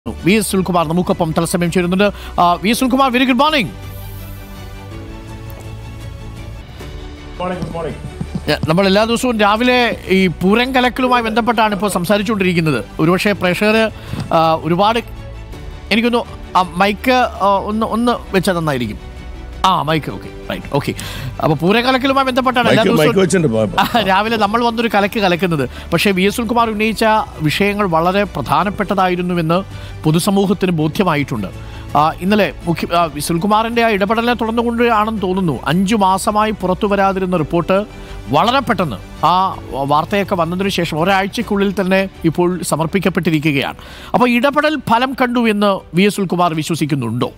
V S Sulkumar നമുക്കൊപ്പം തത്സമയം ചേരുന്നുണ്ട് ആ, V S Sunilkumar very good morning നമ്മൾ എല്ലാ ദിവസവും രാവിലെ ഈ പൂരം കലക്കലുമായി ബന്ധപ്പെട്ടാണ് ഇപ്പോൾ സംസാരിച്ചുകൊണ്ടിരിക്കുന്നത് ഒരുപക്ഷെ പ്രേക്ഷകർ ഒരുപാട് എനിക്കൊന്ന് ആ മൈക്ക് ആ, ഒന്ന് ഒന്ന് വെച്ചാൽ നന്നായിരിക്കും ആ മൈക്ക് ഓക്കെ റൈറ്റ് ഓക്കെ അപ്പോൾ പൂരം കലക്കലുമായി ബന്ധപ്പെട്ടാണ് എല്ലാ മൈക്ക് മൈക്ക് ദിവസവും വെച്ചിട്ടുണ്ട് പോ- ആ, രാവിലെ നമ്മൾ വന്നൊരു കലക്ക് കലക്കുന്നത് പക്ഷേ വി എസ് സുൽകുമാർ ഉന്നയിച്ച വിഷയങ്ങൾ വളരെ പ്രധാനപ്പെട്ടതായിരുന്നുവെന്ന് പൊതുസമൂഹത്തിന് ബോധ്യമായിട്ടുണ്ട് ആ, ഇന്നലെ മുഖ്യ ആ, വി. സുൽകുമാറിന്റെ ആ ഇടപെടലിനെ തുടർന്നുകൊണ്ട് ആണെന്ന് തോന്നുന്നു അഞ്ചു മാസമായി പുറത്തു വരാതിരുന്ന റിപ്പോർട്ട് വളരെ പെട്ടെന്ന് ആ വാർത്തയൊക്കെ വന്നതിന് ശേഷം ഒരാഴ്ചക്കുള്ളിൽ തന്നെ ഇപ്പോൾ സമർപ്പിക്കപ്പെട്ടിരിക്കുകയാണ് അപ്പോൾ ഇടപെടൽ ഫലം കണ്ടു എന്ന് വി എസ് സുൽകുമാർ വിശ്വസിക്കുന്നുണ്ടോ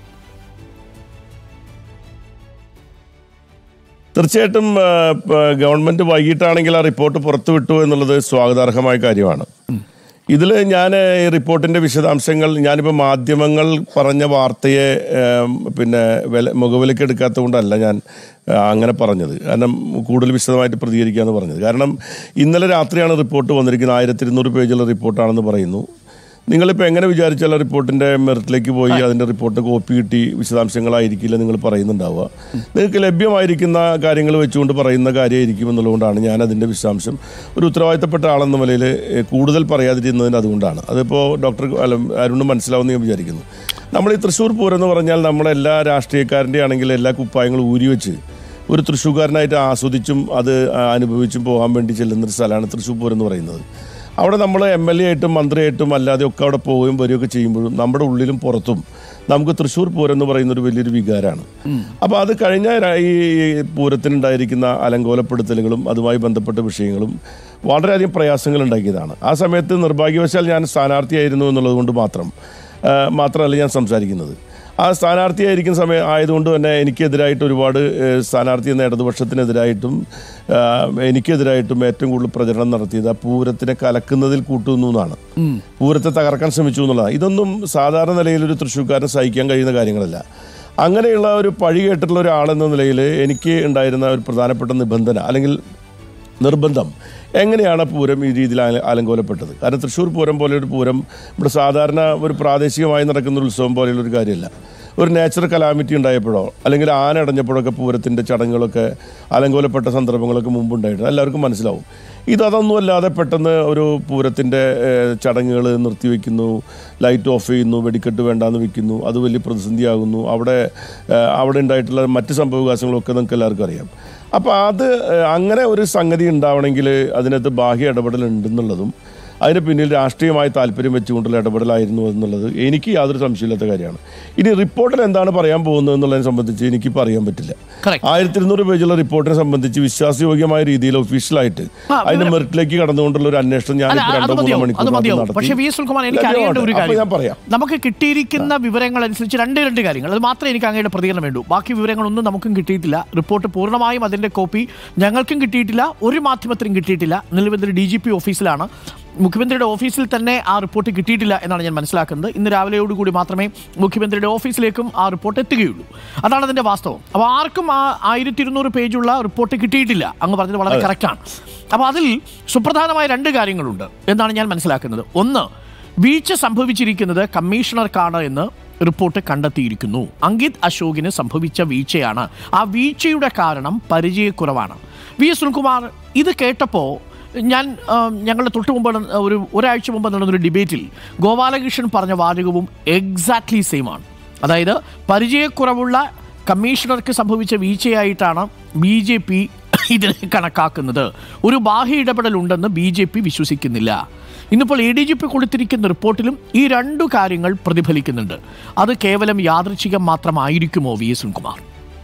തീർച്ചയായിട്ടും ആ, പ- ഗവൺമെന്റ് വൈകിട്ടാണെങ്കിൽ ആ റിപ്പോർട്ട് പുറത്തുവിട്ടു എന്നുള്ളത് സ്വാഗതാർഹമായ കാര്യമാണ് ഇതിൽ ഞാൻ ഈ റിപ്പോർട്ടിന്റെ വിശദാംശങ്ങൾ ഞാനിപ്പോൾ മാധ്യമങ്ങൾ പറഞ്ഞ വാർത്തയെ ഏം, പിന്നെ വില മുഖവിലേക്ക് എടുക്കാത്തതുകൊണ്ടല്ല ഞാൻ ആ, അങ്ങനെ പറഞ്ഞത് കാരണം കൂടുതൽ വിശദമായിട്ട് പ്രതികരിക്കാമെന്ന് പറഞ്ഞത് കാരണം ഇന്നലെ രാത്രിയാണ് റിപ്പോർട്ട് വന്നിരിക്കുന്നത് ആയിരത്തി ഇരുന്നൂറ് പേജുള്ള റിപ്പോർട്ടാണെന്ന് പറയുന്നു നിങ്ങളിപ്പോൾ എങ്ങനെ വിചാരിച്ചാൽ ആ റിപ്പോർട്ടിൻ്റെ മെറിറ്റിലേക്ക് പോയി അതിൻ്റെ റിപ്പോർട്ട് കോപ്പി കിട്ടി വിശദാംശങ്ങളായിരിക്കില്ല നിങ്ങൾ പറയുന്നുണ്ടാവുക നിങ്ങൾക്ക് ലഭ്യമായിരിക്കുന്ന കാര്യങ്ങൾ വെച്ചുകൊണ്ട് പറയുന്ന കാര്യമായിരിക്കും എന്നുള്ളതുകൊണ്ടാണ് ഞാൻ അതിൻ്റെ വിശദാംശം ഒരു ഉത്തരവാദിത്തപ്പെട്ട ആളെന്ന നിലയിൽ ഏഹ്, കൂടുതൽ പറയാതിരുന്നതിന് അതുകൊണ്ടാണ് അതിപ്പോൾ ഡോക്ടർ അല്ല അരുണ് മനസ്സിലാവുമെന്ന് ഞാൻ വിചാരിക്കുന്നു നമ്മൾ ഈ തൃശ്ശൂർ പൂരം എന്ന് പറഞ്ഞാൽ നമ്മളെല്ലാ രാഷ്ട്രീയക്കാരൻ്റെ ആണെങ്കിൽ എല്ലാ കുപ്പായങ്ങളും ഊരി വെച്ച് ഒരു തൃശ്ശൂർക്കാരനായിട്ട് ആസ്വദിച്ചും അത് ആ, അനുഭവിച്ചും പോകാൻ വേണ്ടി ചെല്ലുന്നൊരു സ്ഥലമാണ് തൃശ്ശൂർ പൂരം എന്ന് പറയുന്നത് അവിടെ നമ്മൾ എം എൽ എ ആയിട്ടും മന്ത്രിയായിട്ടും അല്ലാതെ ഒക്കെ അവിടെ പോവുകയും വരികയൊക്കെ ചെയ്യുമ്പോഴും നമ്മുടെ ഉള്ളിലും പുറത്തും നമുക്ക് തൃശ്ശൂർ പൂരം എന്ന് പറയുന്ന ഒരു വലിയൊരു വികാരമാണ് അപ്പോൾ അത് കഴിഞ്ഞ ര- ഈ പൂരത്തിനുണ്ടായിരിക്കുന്ന അലങ്കോലപ്പെടുത്തലുകളും അതുമായി ബന്ധപ്പെട്ട വിഷയങ്ങളും വളരെയധികം പ്രയാസങ്ങൾ ഉണ്ടാക്കിയതാണ് ആ സമയത്ത് നിർഭാഗ്യവശാൽ ഞാൻ സ്ഥാനാർത്ഥിയായിരുന്നു എന്നുള്ളത് കൊണ്ട് മാത്രം ആ, മാത്രമല്ല ഞാൻ സംസാരിക്കുന്നത് ആ സ്ഥാനാർത്ഥിയായിരിക്കുന്ന സമയം ആയതുകൊണ്ട് തന്നെ എനിക്കെതിരായിട്ട് ഒരുപാട് ഏഹ്, സ്ഥാനാർത്ഥി എന്ന ഇടതുപക്ഷത്തിനെതിരായിട്ടും ആ, എനിക്കെതിരായിട്ടും ഏറ്റവും കൂടുതൽ പ്രചരണം നടത്തിയത് ആ പൂരത്തിനെ കലക്കുന്നതിൽ കൂട്ടുന്നു എന്നാണ് പൂരത്തെ തകർക്കാൻ ശ്രമിച്ചു എന്നുള്ളതാണ് ഇതൊന്നും സാധാരണ നിലയിൽ ഒരു തൃശ്ശൂർക്കാരന് സഹിക്കാൻ കഴിയുന്ന കാര്യങ്ങളല്ല അങ്ങനെയുള്ള ഒരു പഴി കേട്ടിട്ടുള്ള ഒരാളെന്ന നിലയിൽ എനിക്ക് ഉണ്ടായിരുന്ന ഒരു പ്രധാനപ്പെട്ട നിബന്ധന അല്ലെങ്കിൽ നിർബന്ധം എങ്ങനെയാണ് പൂരം ഈ രീതിയിൽ അല- അലങ്കോലപ്പെട്ടത് കാരണം തൃശ്ശൂർ പൂരം പോലെ ഒരു പൂരം ഇവിടെ സാധാരണ ഒരു പ്രാദേശികമായി നടക്കുന്ന ഒരു ഉത്സവം പോലെയുള്ള ഒരു കാര്യമല്ല ഒരു നേച്ചർ കലാമിറ്റി ഉണ്ടായപ്പോഴോ അല്ലെങ്കിൽ ആന അടഞ്ഞപ്പോഴൊക്കെ പൂരത്തിൻ്റെ ചടങ്ങുകളൊക്കെ അലങ്കോലപ്പെട്ട സന്ദർഭങ്ങളൊക്കെ മുമ്പുണ്ടായിട്ടുണ്ട് എല്ലാവർക്കും മനസ്സിലാവും ഇതൊന്നും അല്ലാതെ പെട്ടെന്ന് ഒരു പൂരത്തിൻ്റെ ചടങ്ങുകൾ നിർത്തിവെക്കുന്നു ലൈറ്റ് ഓഫ് ചെയ്യുന്നു വെടിക്കെട്ട് വേണ്ടാന്ന് വെക്കുന്നു അത് വലിയ പ്രതിസന്ധിയാകുന്നു അവിടെ ഏഹ്, അവിടെ ഉണ്ടായിട്ടുള്ള മറ്റ് സംഭവവികാസങ്ങളൊക്കെ നിങ്ങൾക്ക് എല്ലാവർക്കും അറിയാം അപ്പോൾ അത് ഏഹ്, അങ്ങനെ ഒരു സംഗതി ഉണ്ടാവണമെങ്കിൽ അതിനകത്ത് ബാഹ്യ ഇടപെടൽ ഉണ്ടെന്നുള്ളതും അതിന് പിന്നിൽ രാഷ്ട്രീയമായി താല്പര്യം വെച്ചുകൊണ്ടുള്ള ഇടപെടലായിരുന്നു എന്നുള്ളത് എനിക്ക് യാതൊരു സംശയമില്ലാത്ത കാര്യമാണ് ഇനി റിപ്പോർട്ടിൽ എന്താണ് പറയാൻ പോകുന്നത് എന്നുള്ളതിനെ സംബന്ധിച്ച് എനിക്കിപ്പോൾ അറിയാൻ പറ്റില്ല Correct. ആയിരത്തി ഇരുന്നൂറ് പേജുള്ള റിപ്പോർട്ടിനെ സംബന്ധിച്ച് വിശ്വാസയോഗ്യമായ രീതിയിൽ ഒഫീഷ്യലായിട്ട് ആ, അതിന്റെ മെറിറ്റിലേക്ക് കടന്നുകൊണ്ടുള്ള ഒരു അന്വേഷണം ഞാൻ അല്ല, അത് രണ്ടോ മൂന്നോ മതിയാവും അത് മണിക്കൂർ മതിയാവും പക്ഷേ വി എസ് സുൽകുമാർ എനിക്ക് അറിയേണ്ട ഒരു അപ്പോൾ ഞാൻ കാര്യം പറയാം നമുക്ക് കിട്ടിയിരിക്കുന്ന വിവരങ്ങൾ അനുസരിച്ച് രണ്ട് രണ്ട് കാര്യങ്ങൾ അത് മാത്രമേ എനിക്ക് അങ്ങയുടെ പ്രതികരണം വേണ്ടൂ ബാക്കി വിവരങ്ങളൊന്നും നമുക്കും കിട്ടിയിട്ടില്ല റിപ്പോർട്ട് പൂർണ്ണമായും അതിന്റെ കോപ്പി ഞങ്ങൾക്കും കിട്ടിയിട്ടില്ല ഒരു മാധ്യമത്തിനും കിട്ടിയിട്ടില്ല നിലവിൽ ഡി ജി പി ഓഫീസിലാണ് മുഖ്യമന്ത്രിയുടെ ഓഫീസിൽ തന്നെ ആ റിപ്പോർട്ട് കിട്ടിയിട്ടില്ല എന്നാണ് ഞാൻ മനസ്സിലാക്കുന്നത് ഇന്ന് രാവിലെയോടുകൂടി മാത്രമേ മുഖ്യമന്ത്രിയുടെ ഓഫീസിലേക്കും ആ റിപ്പോർട്ട് എത്തുകയുള്ളൂ അതാണ് അതിന്റെ വാസ്തവം അപ്പോൾ ആർക്കും ആ ആയിരത്തി ഇരുന്നൂറ് പേജുള്ള റിപ്പോർട്ട് കിട്ടിയിട്ടില്ല അങ്ങ് പറഞ്ഞത് വളരെ കറക്റ്റാണ് അപ്പോൾ അതിൽ സുപ്രധാനമായ രണ്ട് കാര്യങ്ങളുണ്ട് എന്നാണ് ഞാൻ മനസ്സിലാക്കുന്നത് ഒന്ന് വീഴ്ച സംഭവിച്ചിരിക്കുന്നത് കമ്മീഷണർക്കാണ് എന്ന് റിപ്പോർട്ട് കണ്ടെത്തിയിരിക്കുന്നു അങ്കിത് അശോകിന് സംഭവിച്ച വീഴ്ചയാണ് ആ വീഴ്ചയുടെ കാരണം പരിചയക്കുറവാണ് വി എസ് സുനിൽകുമാർ ഇത് കേട്ടപ്പോൾ ഞാൻ ആ, ഞങ്ങളുടെ തൊട്ട് മുമ്പ് നടന്ന ഒരു ഒരാഴ്ച മുമ്പ് നടന്നൊരു ഡിബേറ്റിൽ ഗോപാലകൃഷ്ണൻ പറഞ്ഞ വാചകവും എക്സാക്ട്ലി സെയിം ആണ് അതായത് പരിചയക്കുറവുള്ള കമ്മീഷണർക്ക് സംഭവിച്ച വീഴ്ചയായിട്ടാണ് ബി ജെ പി ഇതിനെ കണക്കാക്കുന്നത് ഒരു ബാഹ്യ ഇടപെടൽ ഉണ്ടെന്ന് ബി ജെ പി വിശ്വസിക്കുന്നില്ല ഇന്നിപ്പോൾ എ ഡി ജി പി കൊടുത്തിരിക്കുന്ന റിപ്പോർട്ടിലും ഈ രണ്ടു കാര്യങ്ങൾ പ്രതിഫലിക്കുന്നുണ്ട് അത് കേവലം യാദൃച്ഛികം മാത്രമായിരിക്കുമോ വി എസ് സുനിൽകുമാർ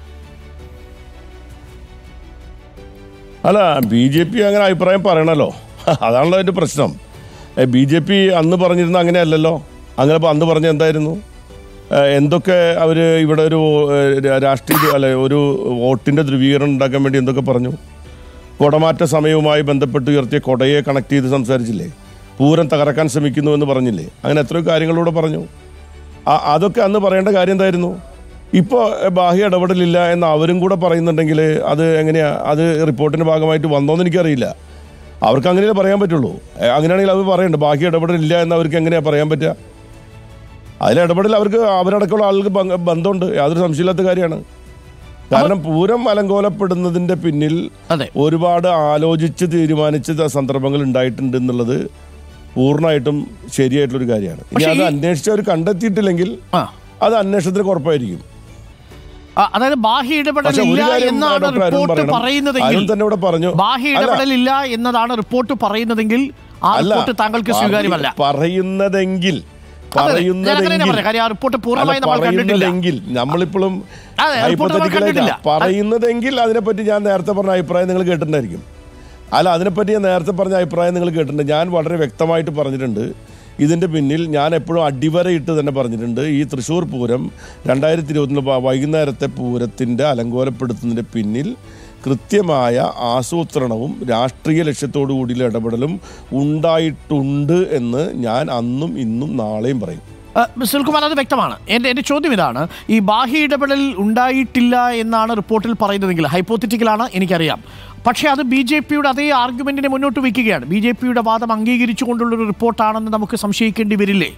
അല്ല ബി ജെ പി അങ്ങനെ അഭിപ്രായം പറയണല്ലോ അതാണല്ലോ അതിൻ്റെ പ്രശ്നം ബി ജെ പി അന്ന് പറഞ്ഞിരുന്ന അങ്ങനെയല്ലല്ലോ അങ്ങനെ ഇപ്പം അന്ന് പറഞ്ഞ എന്തായിരുന്നു ഏഹ് എന്തൊക്കെ അവർ ഇവിടെ ഒരു ഏഹ് രാ- രാഷ്ട്രീയ അല്ലെ ഒരു വോട്ടിൻ്റെ ധ്രുവീകരണം ഉണ്ടാക്കാൻ വേണ്ടി എന്തൊക്കെ പറഞ്ഞു കുടമാറ്റ സമയവുമായി ബന്ധപ്പെട്ട് ഉയർത്തിയ കൊടയെ കണക്ട് ചെയ്ത് സംസാരിച്ചില്ലേ പൂരം തകർക്കാൻ ശ്രമിക്കുന്നു എന്ന് പറഞ്ഞില്ലേ അങ്ങനെ എത്രയോ കാര്യങ്ങളൂടെ പറഞ്ഞു ആ- അതൊക്കെ അന്ന് പറയേണ്ട കാര്യം എന്തായിരുന്നു ഇപ്പോൾ ബാഹ്യ ഇടപെടലില്ല എന്ന് അവരും കൂടെ പറയുന്നുണ്ടെങ്കിൽ അത് എങ്ങനെയാ അത് റിപ്പോർട്ടിന്റെ ഭാഗമായിട്ട് വന്നോന്ന് എനിക്കറിയില്ല അവർക്ക് അങ്ങനെയല്ലേ പറയാൻ പറ്റുള്ളൂ ഏ, അങ്ങനെയാണെങ്കിൽ അവർ പറയണ്ട ബാഹ്യ ഇടപെടലില്ല എന്ന് അവർക്ക് എങ്ങനെയാ പറയാൻ പറ്റുക അതിൽ ഇടപെടൽ അവർക്ക് അവരടക്കമുള്ള ആളുകൾക്ക് ബന്ധ- ബന്ധമുണ്ട് യാതൊരു സംശയമില്ലാത്ത കാര്യമാണ് കാരണം പൂരം അലങ്കോലപ്പെടുന്നതിന്റെ പിന്നിൽ അതെ ഒരുപാട് ആലോചിച്ച് തീരുമാനിച്ച ത- സന്ദർഭങ്ങൾ ഉണ്ടായിട്ടുണ്ട് എന്നുള്ളത് പൂർണ്ണമായിട്ടും ശരിയായിട്ടുള്ളൊരു കാര്യമാണ് ഇനി പക്ഷേ അത് ഈ- അന്വേഷിച്ചവർ കണ്ടെത്തിയിട്ടില്ലെങ്കിൽ ആ അത് അന്വേഷണത്തിന് കുറപ്പായിരിക്കും ആ, അതായത് ബാഹ്യ ഇടപെടൽ പക്ഷെ ഒരു ഇല്ല കാര്യം എന്നാണ് ഡോക്ടർ അരുൺ റിപ്പോർട്ട് പറയണം. പറയുന്നതെങ്കിൽ അരുൺ തന്നെ ഇവിടെ പറഞ്ഞു ബാഹ്യ അല്ല, ഇടപെടൽ ഇല്ല എന്നതാണ് റിപ്പോർട്ട് പറയുന്നതെങ്കിൽ ആ അല്ല റിപ്പോർട്ട് താങ്കൾക്ക് പറയ- സ്വീകാര്യമല്ല പറയുന്നതെങ്കിൽ അതെ, അതെ. ഞാൻ അങ്ങനെ തന്നെ പറയുന്നതെങ്കിൽ പറയാം. കാര്യം ആ റിപ്പോർട്ട് പൂർണ്ണമായി അല്ല, നമ്മൾ കണ്ടിട്ടില്ല പറയുന്നതെങ്കിൽ നമ്മളിപ്പോഴും അതെ, റിപ്പോർട്ട് നമ്മൾ hypothetical ആയിട്ടാ. കണ്ടിട്ടില്ല. പറയുന്നതെങ്കിൽ അതിനെപ്പറ്റി ഞാൻ നേരത്തെ പറഞ്ഞ അഭിപ്രായം നിങ്ങൾ കേട്ടിട്ടുണ്ടായിരിക്കും അല്ല അതിനെപ്പറ്റി ഞാൻ നേരത്തെ പറഞ്ഞ അഭിപ്രായം നിങ്ങൾ കേട്ടിട്ടുണ്ട് ഞാൻ വളരെ വ്യക്തമായിട്ട് പറഞ്ഞിട്ടുണ്ട് ഇതിന്റെ പിന്നിൽ ഞാൻ എപ്പോഴും അടിവരയിട്ട് തന്നെ പറഞ്ഞിട്ടുണ്ട് ഈ തൃശ്ശൂർ പൂരം രണ്ടായിരത്തി ഇരുപത്തിനാല് വൈകുന്നേരത്തെ പൂരത്തിന്റെ അലങ്കോലപ്പെടുത്തുന്നതിന്റെ പിന്നിൽ കൃത്യമായ ആസൂത്രണവും രാഷ്ട്രീയ ലക്ഷ്യത്തോടു കൂടിയുള്ള ഇടപെടലും ഉണ്ടായിട്ടുണ്ട് എന്ന് ഞാൻ അന്നും ഇന്നും നാളെയും പറയും ആ, സുനിൽകുമാർ അത് വ്യക്തമാണ് എൻ്റെ എൻ്റെ ചോദ്യം ഇതാണ് ഈ ബാഹ്യ ഇടപെടൽ ഉണ്ടായിട്ടില്ല എന്നാണ് റിപ്പോർട്ടിൽ പറയുന്നതെങ്കിൽ ഹൈപ്പോത്തറ്റിക്കലാണ് എനിക്കറിയാം പക്ഷേ അത് ബി ജെ പിയുടെ അതേ ആർഗ്യുമെന്റിനെ മുന്നോട്ട് വയ്ക്കുകയാണ് ബി ജെ പിയുടെ വാദം അംഗീകരിച്ചുകൊണ്ടുള്ളൊരു റിപ്പോർട്ടാണെന്ന് നമുക്ക് സംശയിക്കേണ്ടി വരില്ലേ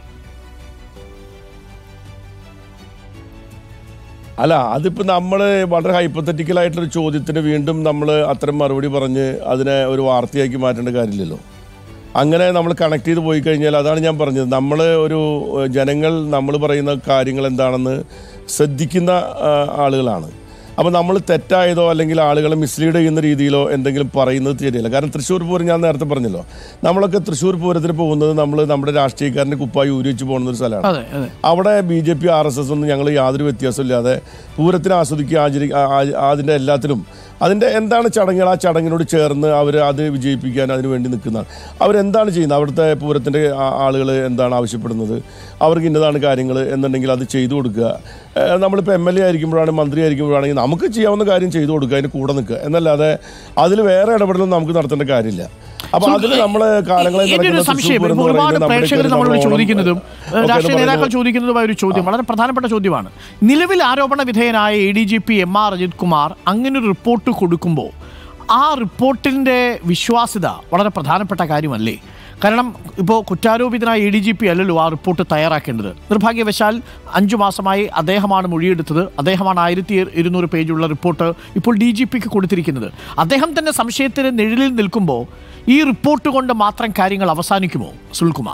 അല്ല അതിപ്പോൾ നമ്മൾ വളരെ ഹൈപ്പത്തറ്റിക്കൽ ആയിട്ടുള്ള ചോദ്യത്തിന് വീണ്ടും നമ്മൾ അത്തരം മറുപടി പറഞ്ഞ് അതിനെ ഒരു വാർത്തയാക്കി മാറ്റേണ്ട കാര്യമില്ലല്ലോ അങ്ങനെ നമ്മൾ കണക്ട് ചെയ്ത് പോയി കഴിഞ്ഞാൽ അതാണ് ഞാൻ പറഞ്ഞത് നമ്മൾ ഒരു ഏഹ്, ജനങ്ങൾ നമ്മൾ പറയുന്ന കാര്യങ്ങൾ എന്താണെന്ന് ശ്രദ്ധിക്കുന്ന ആ, ആളുകളാണ് അപ്പോൾ നമ്മൾ തെറ്റായതോ അല്ലെങ്കിൽ ആളുകളെ മിസ്ലീഡ് ചെയ്യുന്ന രീതിയിലോ എന്തെങ്കിലും പറയുന്നത് ശരിയല്ല കാരണം തൃശ്ശൂർ പൂരം ഞാൻ നേരത്തെ പറഞ്ഞല്ലോ നമ്മളൊക്കെ തൃശ്ശൂർ പൂരത്തിന് പോകുന്നത് നമ്മൾ നമ്മുടെ രാഷ്ട്രീയക്കാരൻ്റെ കുപ്പായി ഊരി വെച്ച് പോകുന്ന ഒരു സ്ഥലമാണ് അതെ അതെ അവിടെ B J P R S S ഒന്നും ഞങ്ങൾ യാതൊരു വ്യത്യാസമില്ലാതെ പൂരത്തിന് ആസ്വദിക്കുക ആചരി ആ- ആ- അതിൻ്റെ എല്ലാത്തിലും അതിൻ്റെ എന്താണ് ചടങ്ങുകൾ ആ ചടങ്ങിനോട് ചേർന്ന് അവർ അത് വിജയിപ്പിക്കാൻ അതിന് വേണ്ടി നിൽക്കുന്നതാണ് അവരെന്താണ് ചെയ്യുന്നത് അവിടുത്തെ പൂരത്തിൻ്റെ ആളുകൾ എന്താണ് ആവശ്യപ്പെടുന്നത് അവർക്ക് ഇന്നതാണ് കാര്യങ്ങൾ എന്നുണ്ടെങ്കിൽ അത് ചെയ്തു കൊടുക്കുക ഏഹ് നമ്മളിപ്പോൾ എം എൽ എ ആയിരിക്കുമ്പോഴാണ് മന്ത്രി ആയിരിക്കുമ്പോഴാണെങ്കിൽ നമുക്ക് ചെയ്യാവുന്ന കാര്യം ചെയ്തു കൊടുക്കുക അതിന് കൂടെ നിൽക്കുക എന്നല്ലാതെ അതിൽ വേറെ ഇടപെടലൊന്നും നമുക്ക് നടത്തേണ്ട കാര്യമില്ല അപ്പോൾ അതിൽ നമ്മൾ കാലങ്ങളെ എൻ്റെ ഒരു സംശയം ഇപ്പോൾ ഒരുപാട് പ്രേക്ഷകർ നമ്മളോട് ചോദിക്കുന്നതും ഏഹ്, രാഷ്ട്രീയ നേതാക്കൾ ചോദിക്കുന്നതുമായ ഒരു ചോദ്യം വളരെ പ്രധാനപ്പെട്ട ചോദ്യമാണ് നിലവിൽ ആരോപണ വിധേയനായ A D G P M R Ajith Kumar അങ്ങനെ ഒരു റിപ്പോർട്ട് കൊടുക്കുമ്പോൾ ആ റിപ്പോർട്ടിൻ്റെ വിശ്വാസ്യത വളരെ പ്രധാനപ്പെട്ട കാര്യമല്ലേ കാരണം ഇപ്പോൾ കുറ്റാരോപിതനായ എ ഡി ജി പി അല്ലല്ലോ ആ റിപ്പോർട്ട് തയ്യാറാക്കേണ്ടത് നിർഭാഗ്യവശാൽ അഞ്ചു മാസമായി അദ്ദേഹമാണ് മൊഴിയെടുത്തത് അദ്ദേഹമാണ് ആയിരത്തി ഇരുന്നൂറ് പേജുള്ള റിപ്പോർട്ട് ഇപ്പോൾ ഡി ജി പിക്ക് കൊടുത്തിരിക്കുന്നത് അദ്ദേഹം തന്നെ സംശയത്തിന് നിഴലിൽ നിൽക്കുമ്പോൾ ഈ റിപ്പോർട്ട് കൊണ്ട് മാത്രം കാര്യങ്ങൾ അവസാനിക്കുമോ സുൽകുമാർ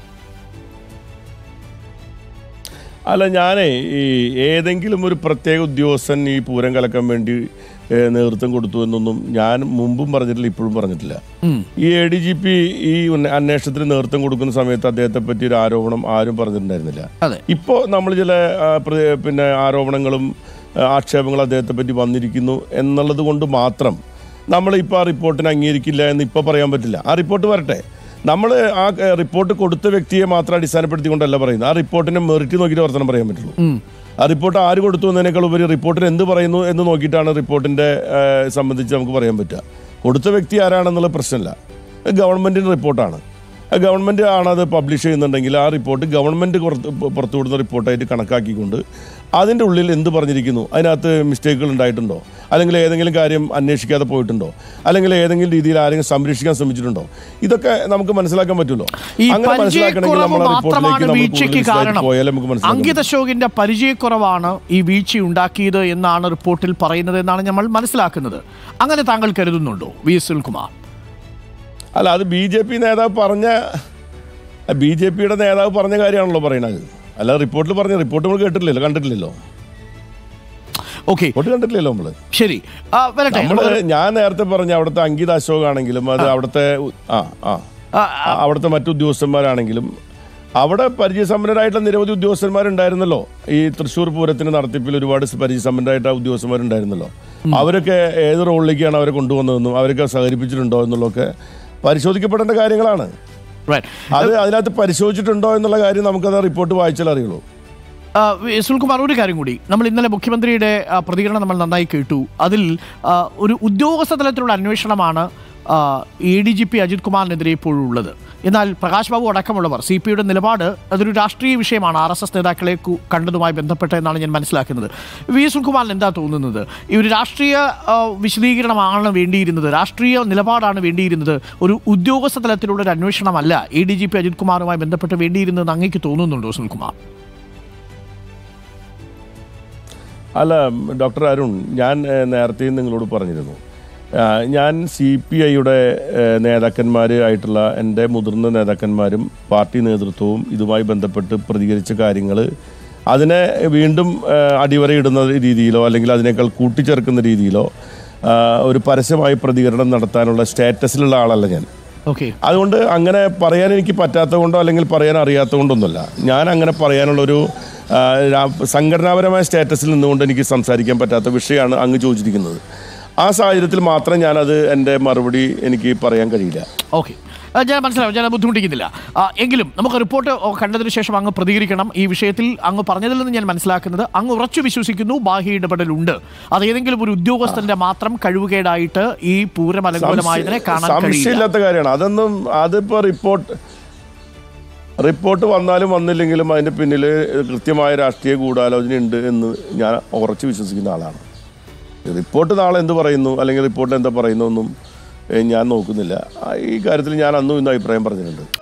അല്ല ഞാനേ ഈ ഏതെങ്കിലും ഒരു പ്രത്യേക ഉദ്യോഗസ്ഥൻ ഈ പൂരം കലക്കാൻ വേണ്ടി ഏഹ്, നേതൃത്വം കൊടുത്തു എന്നൊന്നും ഞാൻ മുമ്പും പറഞ്ഞിട്ടില്ല ഇപ്പോഴും പറഞ്ഞിട്ടില്ല ഈ എ ഡി ജി പി ഈ ഉന്ന- അന്വേഷണത്തിന് നേതൃത്വം കൊടുക്കുന്ന സമയത്ത് അദ്ദേഹത്തെ പറ്റി ഒരു ആരോപണം ആരും പറഞ്ഞിട്ടുണ്ടായിരുന്നില്ല അതെ ഇപ്പോൾ നമ്മൾ ചില ആ, പ്ര- പിന്നെ ആരോപണങ്ങളും ആ, ആക്ഷേപങ്ങളും അദ്ദേഹത്തെ പറ്റി വന്നിരിക്കുന്നു എന്നുള്ളത് കൊണ്ട് മാത്രം നമ്മളിപ്പോൾ ആ റിപ്പോർട്ടിനെ അംഗീകരിക്കില്ല എന്ന് ഇപ്പോൾ പറയാൻ പറ്റില്ല ആ റിപ്പോർട്ട് വരട്ടെ നമ്മൾ ആ ഏ, റിപ്പോർട്ട് കൊടുത്ത വ്യക്തിയെ മാത്രം അടിസ്ഥാനപ്പെടുത്തിക്കൊണ്ടല്ല പറയുന്നത് ആ റിപ്പോർട്ടിനെ മെറിറ്റ് നോക്കിയിട്ട് വർത്തനം പറയാൻ പറ്റുള്ളൂ ആ റിപ്പോർട്ട് ആര് കൊടുത്തു എന്നതിനേക്കാൾ ഉപരി റിപ്പോർട്ടിന് എന്ത് പറയുന്നു എന്ന് നോക്കിയിട്ടാണ് റിപ്പോർട്ടിൻ്റെ സംബന്ധിച്ച് നമുക്ക് പറയാൻ പറ്റുക കൊടുത്ത വ്യക്തി ആരാണെന്നുള്ള പ്രശ്നമില്ല അത് ഗവൺമെൻറ്റിൻ്റെ റിപ്പോർട്ടാണ് ആ ഗവൺമെൻറ് ആണ് അത് പബ്ലിഷ് ചെയ്യുന്നുണ്ടെങ്കിൽ ആ റിപ്പോർട്ട് ഗവൺമെൻറ് പുറത്തു വിടുന്ന റിപ്പോർട്ടായിട്ട് കണക്കാക്കിക്കൊണ്ട് അതിൻ്റെ ഉള്ളിൽ എന്ത് പറഞ്ഞിരിക്കുന്നു അതിനകത്ത് മിസ്റ്റേക്കുകൾ ഉണ്ടായിട്ടുണ്ടോ അല്ലെങ്കിൽ ഏതെങ്കിലും കാര്യം അന്വേഷിക്കാതെ പോയിട്ടുണ്ടോ അല്ലെങ്കിൽ ഏതെങ്കിലും രീതിയിൽ ആരെങ്കിലും സംരക്ഷിക്കാൻ ശ്രമിച്ചിട്ടുണ്ടോ ഇതൊക്കെ നമുക്ക് മനസ്സിലാക്കാൻ പറ്റുമല്ലോ ഈ അങ്ങനെ മനസ്സിലാക്കണമെങ്കിൽ പരിചയക്കുറവ് നമ്മൾ ആ മാത്രമാണ് റിപ്പോർട്ടിലേക്ക് നമ്മൾ വീഴ്ചയ്ക്ക് കൂടുതൽ വിശദമായിട്ട് കാരണം പോയാലേ നമുക്ക് മനസ്സിലാക്കാൻ അങ്കിത് അശോകിന്റെ പരിചയക്കുറവാണ് ഈ വീഴ്ച ഉണ്ടാക്കിയത് എന്നാണ് റിപ്പോർട്ടിൽ പറയുന്നത് എന്നാണ് നമ്മൾ മനസ്സിലാക്കുന്നത് അങ്ങനെ താങ്കൾ കരുതുന്നുണ്ടോ വി എസ് സുൽകുമാർ അല്ല അത് ബി ജെ പി നേതാവ് പറഞ്ഞ ബി ജെ പിയുടെ നേതാവ് പറഞ്ഞ കാര്യമാണല്ലോ പറയണത് അല്ല റിപ്പോർട്ടിൽ പറഞ്ഞ റിപ്പോർട്ട് നമ്മൾ കേട്ടിട്ടില്ലല്ലോ കണ്ടിട്ടില്ലല്ലോ ഓക്കെ റിപ്പോർട്ട് കണ്ടിട്ടില്ലല്ലോ നമ്മള് ശരി ആ, വരട്ടെ നമ്മള് ഞാൻ നേരത്തെ പറഞ്ഞ അവിടുത്തെ അങ്കിത് അശോക് ആണെങ്കിലും അത് അവിടുത്തെ ഉ- ആ ആ ആ, ആ, അവിടുത്തെ മറ്റു ഉദ്യോഗസ്ഥന്മാരാണെങ്കിലും അവിടെ പരിചയസമ്പന്നരായിട്ടുള്ള നിരവധി ഉദ്യോഗസ്ഥന്മാരുണ്ടായിരുന്നല്ലോ ഈ തൃശ്ശൂർ പൂരത്തിന് നടത്തിപ്പിൽ ഒരുപാട് പരിചയസമ്പന്നരായിട്ട് ഉദ്യോഗസ്ഥന്മാരുണ്ടായിരുന്നല്ലോ അവരൊക്കെ ഏത് റോളിലേക്കാണ് അവരെ കൊണ്ടുവന്നതെന്നും അവരൊക്കെ സഹകരിപ്പിച്ചിട്ടുണ്ടോ എന്നുള്ളതൊക്കെ പരിശോധിക്കപ്പെടേണ്ട കാര്യങ്ങളാണ് right. അത് അതിനകത്ത് പരിശോധിച്ചിട്ടുണ്ടോ എന്നുള്ള കാര്യം നമുക്കത് റിപ്പോർട്ട് വായിച്ചാൽ അറിയുള്ളൂ ആ, വി- സുനിൽകുമാർ ഒരു കാര്യം കൂടി നമ്മൾ ഇന്നലെ മുഖ്യമന്ത്രിയുടെ ആ, പ്രതികരണം നമ്മൾ നന്നായി കേട്ടു അതിൽ ആ, ഒരു ഉദ്യോഗസ്ഥ തലത്തിലുള്ള അന്വേഷണമാണ് A D G P Ajith കുമാറിനെതിരെ ഇപ്പോഴും ഉള്ളത് എന്നാൽ പ്രകാശ് ബാബു അടക്കമുള്ളവർ സി പി യുടെ നിലപാട് അതൊരു രാഷ്ട്രീയ വിഷയമാണ് ആർ എസ് എസ് നേതാക്കളെ കു- കണ്ടതുമായി ബന്ധപ്പെട്ട് എന്നാണ് ഞാൻ മനസ്സിലാക്കുന്നത് വി എസ് സുനിൽകുമാറിന് എന്താ തോന്നുന്നത് ഈ ഒരു രാഷ്ട്രീയ ആ, വിശദീകരണമാണ് വേണ്ടിയിരുന്നത് രാഷ്ട്രീയ നിലപാടാണ് വേണ്ടിയിരുന്നത് ഒരു ഉദ്യോഗസ്ഥ തലത്തിലുള്ള ഒരു അന്വേഷണമല്ല A D G P Ajith കുമാറുമായി ബന്ധപ്പെട്ട് വേണ്ടിയിരുന്നതെന്ന് അങ്ങേക്ക് തോന്നുന്നുണ്ടോ സുനിൽകുമാർ അല്ല ഡോക്ടർ അരുൺ ഞാൻ ഏഹ്, നേരത്തെയും നിങ്ങളോട് പറഞ്ഞിരുന്നു ആ, ഞാൻ സി പി ഐയുടെ നേതാക്കന്മാരായിട്ടുള്ള എൻ്റെ മുതിർന്ന നേതാക്കന്മാരും പാർട്ടി നേതൃത്വവും ഇതുമായി ബന്ധപ്പെട്ട് പ്രതികരിച്ച കാര്യങ്ങൾ അതിനെ വീണ്ടും ഏഹ്, അടിവരയിടുന്ന രീതിയിലോ അല്ലെങ്കിൽ അതിനേക്കാൾ കൂട്ടിച്ചേർക്കുന്ന രീതിയിലോ ആ, ഒരു പരസ്യമായി പ്രതികരണം നടത്താനുള്ള സ്റ്റാറ്റസിലുള്ള ആളല്ല ഞാൻ ഓക്കെ അതുകൊണ്ട് അങ്ങനെ പറയാൻ എനിക്ക് പറ്റാത്തത് കൊണ്ടോ അല്ലെങ്കിൽ പറയാൻ അറിയാത്തത് കൊണ്ടൊന്നുമല്ല ഞാൻ അങ്ങനെ പറയാനുള്ളൊരു ആ, രാ- സംഘടനാപരമായ സ്റ്റാറ്റസിൽ നിന്നുകൊണ്ട് എനിക്ക് സംസാരിക്കാൻ പറ്റാത്ത വിഷയമാണ് അങ്ങ് ചോദിച്ചിരിക്കുന്നത് ആ സാഹചര്യത്തിൽ മാത്രം ഞാനത് എൻ്റെ മറുപടി എനിക്ക് പറയാൻ കഴിയില്ല ഓക്കെ ഞാൻ മനസ്സിലാവും ഞാൻ ബുദ്ധിമുട്ടിക്കുന്നില്ല ആ, എങ്കിലും നമുക്ക് റിപ്പോർട്ട് കണ്ടതിന് ശേഷം അങ്ങ് പ്രതികരിക്കണം ഈ വിഷയത്തിൽ അങ്ങ് പറഞ്ഞതിൽ നിന്ന് ഞാൻ മനസ്സിലാക്കുന്നത് അങ്ങ് ഉറച്ചു വിശ്വസിക്കുന്നു ബാഹ്യ ഇടപെടലുണ്ട് അത് ഏതെങ്കിലും ഒരു ഉദ്യോഗസ്ഥന്റെ മാത്രം കഴിവുകേടായിട്ട് ഈ പൂരം അനുകൂലമായതിനെ കാണാൻ കഴിയില്ല സംശയമില്ലാത്ത കാര്യമാണ് അതൊന്നും അതിപ്പോ റിപ്പോർട്ട് റിപ്പോർട്ട് വന്നാലും വന്നില്ലെങ്കിലും അതിന്റെ പിന്നിൽ കൃത്യമായ രാഷ്ട്രീയ ഗൂഢാലോചന ഉണ്ട് എന്ന് ഞാൻ ഉറച്ചു വിശ്വസിക്കുന്ന ആളാണ് റിപ്പോർട്ട് നാളെ എന്ത് പറയുന്നു അല്ലെങ്കിൽ റിപ്പോർട്ട് എന്താ പറയുന്നു എന്നും ഏഹ്, ഞാൻ നോക്കുന്നില്ല ആ, ഈ കാര്യത്തിൽ ഞാൻ അന്നും ഇന്നും അഭിപ്രായം പറഞ്ഞിട്ടുണ്ട്